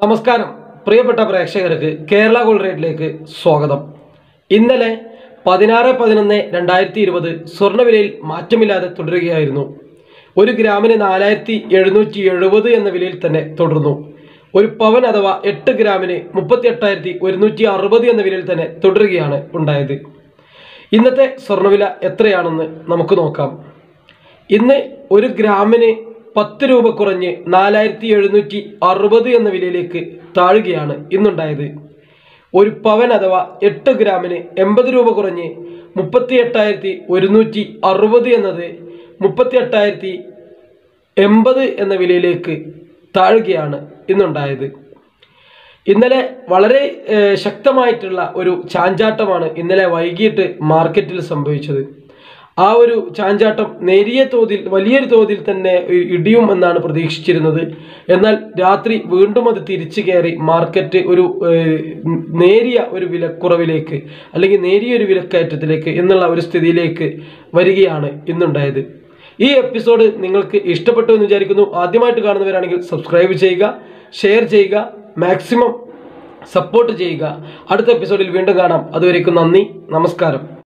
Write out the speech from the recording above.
നമസ്കാരം പ്രിയപ്പെട്ട പ്രേക്ഷകർക്ക് കേരള ഗോൾഡ് റേറ്റിലേക്ക് സ്വാഗതം ഇന്നലെ പതിനാറ് പതിനൊന്ന് രണ്ടായിരത്തി ഇരുപത് സ്വർണ്ണവിലയിൽ മാറ്റമില്ലാതെ തുടരുകയായിരുന്നു ഒരു ഗ്രാമിന് നാലായിരത്തി എഴുന്നൂറ്റി എഴുപത് എന്ന വിലയിൽ തന്നെ തുടർന്നു ഒരു പവൻ അഥവാ എട്ട് ഗ്രാമിന് മുപ്പത്തി എട്ടായിരത്തി ഒരുന്നൂറ്റി അറുപത് എന്ന വിലയിൽ തന്നെ തുടരുകയാണ് ഉണ്ടായത് ഇന്നത്തെ സ്വർണ്ണവില എത്രയാണെന്ന് നമുക്ക് നോക്കാം ഇന്ന് ഒരു ഗ്രാമിന് പത്ത് രൂപ കുറഞ്ഞ് നാലായിരത്തി എഴുന്നൂറ്റി അറുപത് എന്ന വിലയിലേക്ക് താഴുകയാണ് ഇന്നുണ്ടായത് ഒരു പവൻ അഥവാ എട്ട് ഗ്രാമിന് എൺപത് രൂപ കുറഞ്ഞ് മുപ്പത്തി എട്ടായിരത്തി ഒരുന്നൂറ്റി അറുപത് എന്നത് മുപ്പത്തി എട്ടായിരത്തി എൺപത് എന്ന വിലയിലേക്ക് താഴുകയാണ് ഇന്നുണ്ടായത് ഇന്നലെ വളരെ ഏഹ്, ശക്തമായിട്ടുള്ള ഒരു ചാഞ്ചാട്ടമാണ് ഇന്നലെ വൈകിട്ട് മാർക്കറ്റിൽ സംഭവിച്ചത് ആ ഒരു ചാഞ്ചാട്ടം നേരിയ തോതിൽ വലിയൊരു തോതിൽ തന്നെ ഇ- ഇടിയും എന്നാണ് പ്രതീക്ഷിച്ചിരുന്നത് എന്നാൽ രാത്രി വീണ്ടും അത് തിരിച്ചു കയറി മാർക്കറ്റ് ഒരു ഏഹ്, നേരിയ ഒരു വിലക്കുറവിലേക്ക് അല്ലെങ്കിൽ നേരിയ ഒരു വിലക്കയറ്റത്തിലേക്ക് എന്നുള്ള ഒരു സ്ഥിതിയിലേക്ക് വരികയാണ് ഇന്നുണ്ടായത് ഈ എപ്പിസോഡ് നിങ്ങൾക്ക് ഇഷ്ടപ്പെട്ടു എന്ന് വിചാരിക്കുന്നു ആദ്യമായിട്ട് കാണുന്നവരാണെങ്കിൽ സബ്സ്ക്രൈബ് ചെയ്യുക ഷെയർ ചെയ്യുക മാക്സിമം സപ്പോർട്ട് ചെയ്യുക അടുത്ത എപ്പിസോഡിൽ വീണ്ടും കാണാം അതുവരേക്കും നന്ദി നമസ്കാരം